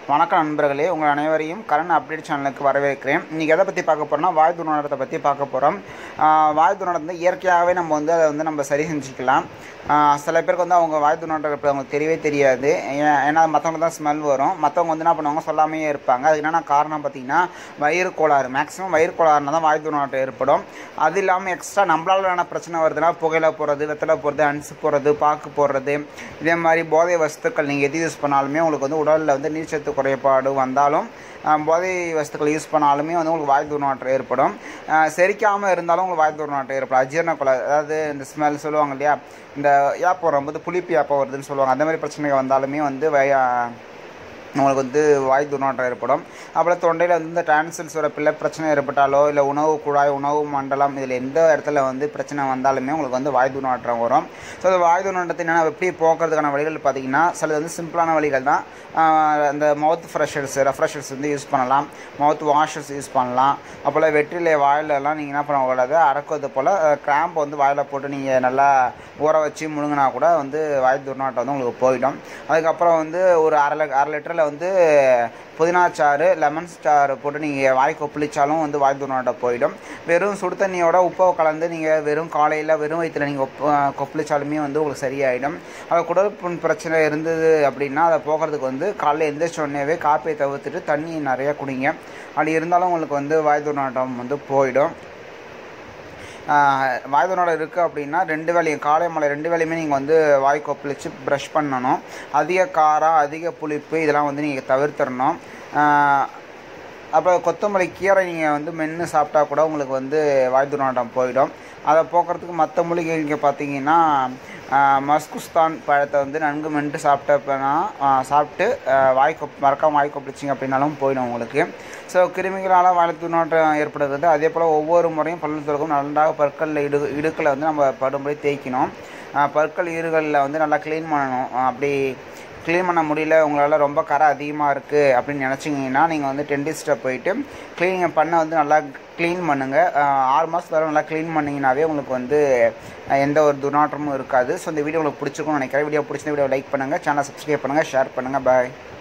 வணக்கம் நண்பர்களே உங்கள் அனைவரையும் கரண் அப்டேட் சேனலுக்கு வரவேற்கிறேன் இன்றைக்கி எதை பற்றி பார்க்க போகிறோம்னா வாயு துர்நாற்றத்தை பற்றி பார்க்க போகிறோம் வாயு துர்நாற்றம் வந்து இயற்கையாகவே நம்ம வந்து அதை வந்து நம்ம சரி செஞ்சுக்கலாம் ஆஹ் சில பேருக்கு வந்து அவங்க வாயு துர்நாற்றம் இருப்பது அவங்களுக்கு தெரியவே தெரியாது ஏன் ஏன்னா மற்றவங்க தான் ஸ்மெல் வரும் மற்றவங்க வந்து என்ன பண்ணுவாங்க சொல்லாமையே இருப்பாங்க அதுக்கு என்னென்ன காரணம் பார்த்தீங்கன்னா வயிறு கோளாறு மேக்ஸிமம் வயிறு கோளாறுனா தான் வாயு துர்நாற்றம் ஏற்படும் அது இல்லாமல் எக்ஸ்ட்ரா நம்மளால என்ன பிரச்சனை வருதுன்னா புகையில போடுறது வெத்தலை போடுறது அன்சு போடுறது பாக்கு போடுறது இதே மாதிரி போதை வஸ்துக்கள் நீங்கள் எது யூஸ் பண்ணாலுமே உங்களுக்கு வந்து உடலில் வந்து நீர்ச்சத்து குறைபாடு வந்தாலும் ஆஹ் போதை வஸ்துக்கள் யூஸ் பண்ணாலுமே வந்து உங்களுக்கு வாய் துர்நாற்றம் ஏற்படும் ஆஹ் செரிக்காமல் இருந்தாலும் உங்களுக்கு வாய் துர்நாற்றம் ஏற்படும் அஜீரண கொலை அதாவது இந்த ஸ்மெல் சொல்லுவாங்க இல்லையா இந்த ஏப்பம் வரும்போது புளிப்பு ஏப்பம் வருதுன்னு சொல்லுவாங்க அந்த மாதிரி பிரச்சனைகள் வந்தாலுமே வந்து வய உங்களுக்கு வந்து வாய் துர்நாற்றம் ஏற்படும் அப்புறம் தொண்டையில் வந்து இந்த டான்சில்ஸ் வர பிள்ளை பிரச்சனை ஏற்பட்டாலோ இல்லை உணவு குழாய் உணவு மண்டலம் இதில் எந்த இடத்துல வந்து பிரச்சனை வந்தாலுமே உங்களுக்கு வந்து வாய் துர்நாற்றம் வரும் ஸோ அந்த வாய் துர்நாற்றத்தை என்னென்ன எப்படி போக்குறதுக்கான வழிகள் பார்த்தீங்கன்னா சிலது வந்து சிம்பிளான வழிகள் தான் ஆஹ் அந்த மவுத் ஃப்ரெஷர்ஸ் ரெஃப்ரெஷர்ஸ் வந்து யூஸ் பண்ணலாம் மவுத் வாஷர்ஸ் யூஸ் பண்ணலாம் அப்போல்லாம் வெற்றிலை வாயிலெல்லாம் நீங்கள் என்ன பண்ணக்கூடாது அறக்கிறது போல் கிராம்பை வந்து வாயில் போட்டு நீங்கள் நல்லா ஊற வச்சு முழுங்கினா கூட வந்து வாய் துர்நாற்றம் வந்து உங்களுக்கு போயிடும் அதுக்கப்புறம் வந்து ஒரு அரை லிட்- அரை லிட்டரில் வந்து புதினா சாறு லெமன் சாறு போட்டு நீங்கள் வாய் கொப்பளிச்சாலும் வந்து வாய் துர்நாற்றம் போயிடும் வெறும் சுடு தண்ணியோட உப்பை கலந்து நீங்கள் வெறும் காலையில் வெறும் வயிற்றில் நீங்கள் உப்பு கொப்பளிச்சாலுமே வந்து உங்களுக்கு சரியாயிடும் அது குடல் புண் பிரச்சனை இருந்தது அப்படின்னா அதை போக்குறதுக்கு வந்து காலையில் எந்திரிச்ச உடனேவே காப்பியை தவிர்த்துட்டு தண்ணி நிறையா குடிங்க அப்படி இருந்தாலும் உங்களுக்கு வந்து வாய் துர்நாற்றம் வந்து போயிடும் வாய்தனோட இருக்குது அப்படின்னா ரெண்டு வேலையும் காலை மலை ரெண்டு வேலையுமே நீங்கள் வந்து வாய் கொப்பளிச்சு ப்ரஷ் பண்ணணும் அதிக காரம் அதிக புளிப்பு இதெல்லாம் வந்து நீங்கள் தவிர்த்திடணும் அப்புறம் கொத்தமல்லி கீரை நீங்கள் வந்து மென்று சாப்பிட்டா கூட உங்களுக்கு வந்து வாய் துர்நாற்றம் போயிடும் அதை போக்குறதுக்கு மற்ற மூலிகைங்க பார்த்தீங்கன்னா மஸ்குஸ்தான் பழத்தை வந்து நன்கு மென்று சாப்பிட்டப்பனா சாப்பிட்டு ஆஹ் வாய் கொப் மறக்காம வாய் கொப்பளிச்சிங்க அப்படின்னாலும் போயிடும் உங்களுக்கு ஸோ கிருமிகளால் வாய் துர்நாற்றம் ஏற்படுகிறது அதே போல் ஒவ்வொரு முறையும் பல்லு துலக்கும் நன்றாக பற்களில் இடு இடுக்களை வந்து நம்ம படும்படி தேய்க்கணும் ஆஹ் பற்கள் ஈறுகளில் வந்து நல்லா க்ளீன் பண்ணணும் ஆஹ் அப்படி க்ளீன் பண்ண முடியல உங்களால் ரொம்ப கரை அதிகமாக இருக்குது அப்படின்னு நினச்சிங்கன்னா நீங்கள் வந்து டென்டிஸ்ட்டை போயிட்டு க்ளீனிங் பண்ண வந்து நல்லா க்ளீன் பண்ணுங்கள் ஆறு மாதம் வரை நல்லா க்ளீன் பண்ணிங்கனாவே உங்களுக்கு வந்து அஹ், எந்த ஒரு துர்நாற்றமும் இருக்காது ஸோ இந்த வீடியோ உங்களுக்கு பிடிச்சிருக்கும்னு நினைக்கிறேன் வீடியோ பிடிச்சிருந்த வீடியோ லைக் பண்ணுங்கள் சேனல் சப்ஸ்கிரைப் பண்ணுங்கள் ஷேர் பண்ணுங்கள் பாய்